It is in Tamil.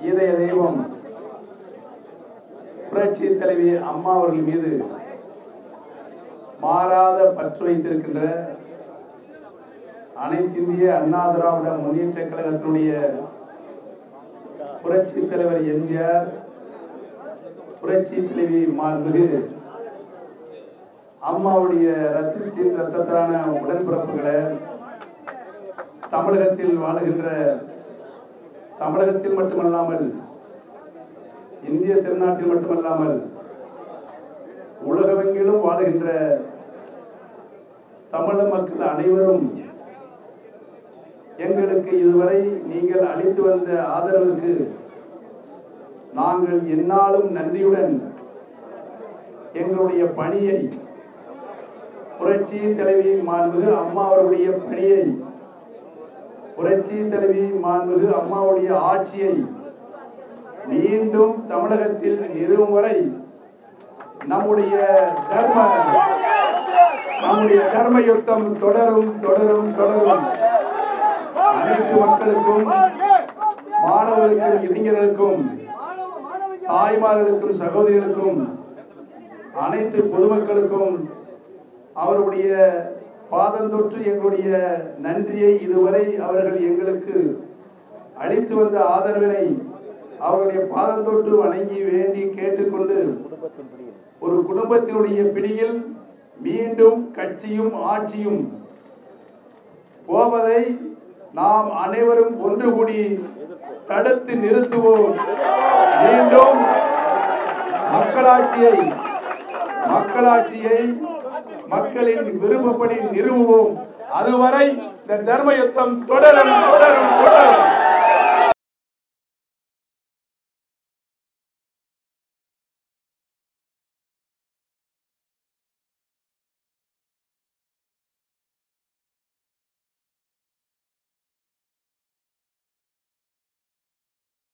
இதய தெய்வம் புரட்சி தலைவி அம்மா அவர்கள் மீது மாறாத பற்று வைத்திருக்கின்ற அனைத்திந்திய அண்ணா திராவிட முன்னேற்ற கழகத்தினுடைய புரட்சி தலைவர் எம்ஜிஆர் புரட்சி தலைவி மாண்புமிகு அம்மாவுடைய ரத்தத்தின் ரத்தத்திலான உடன்பிறப்புகளை தமிழகத்தில் வாழுகின்ற தமிழகத்தில் மட்டுமல்லாமல் இந்திய திருநாட்டில் மட்டுமல்லாமல் உலகமெங்கிலும் வாழுகின்ற தமிழ மக்கள் அனைவரும் எங்களுக்கு இதுவரை நீங்கள் அளித்து வந்த ஆதரவுக்கு நாங்கள் எந்நாளும் நன்றியுடன் எங்களுடைய பணியை புரட்சி தலைவி மாண்புகு அம்மா அவர்களுடைய பணியை புரட்சி தலைவி மாண்புகு அம்மாவுடைய ஆட்சியை மீண்டும் தமிழகத்தில் நிறுவும் வரை நம்முடைய தர்ம நம்முடைய தர்ம யுத்தம் தொடரும் தொடரும் தொடரும் அனைத்து மக்களுக்கும் மாணவர்களுக்கும் இளைஞர்களுக்கும் தாய்மார்களுக்கும் சகோதரிகளுக்கும் அனைத்து பொதுமக்களுக்கும் அவருடைய பாதந்தொற்று எங்களுடைய நன்றியை இதுவரை அவர்கள் எங்களுக்கு அளித்து வந்த ஆதரவினை அவருடைய பாதந்தொற்று வணங்கி வேண்டி கேட்டுக்கொண்டு ஒரு குடும்பத்தினுடைய பிடியில் மீண்டும் கட்சியும் ஆட்சியும் போவதை நாம் அனைவரும் ஒன்று கூடி தடுத்து நிறுத்துவோம் மீண்டும் மக்களாட்சியை மக்களாட்சியை மக்களின் விருப்பப்படி நிறுவுவோம் அதுவரை இந்த தர்ம யுத்தம் தொடரும் தொடரும்